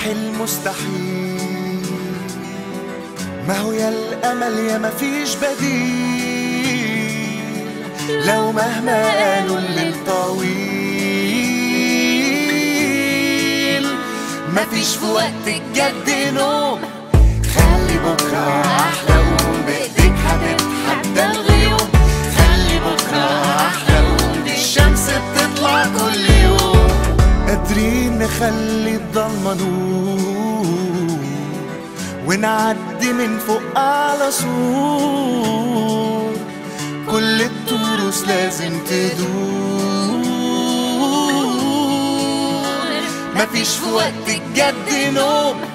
المستحيل ما هو يا الأمل يا ما فيش بديل لو مهما قالوا الليل طويل ما فيش في وقت الجد نوم خلي بكرة أحلى قوم بإيديك هتتحدى الغيوم خلي بكرة أحلى قوم دي الشمس بتطلع كل يوم قادرين نخلي الضلمة نور ونعدي من فوق على سور كل التروس لازم تدور مفيش في وقت الجد نوم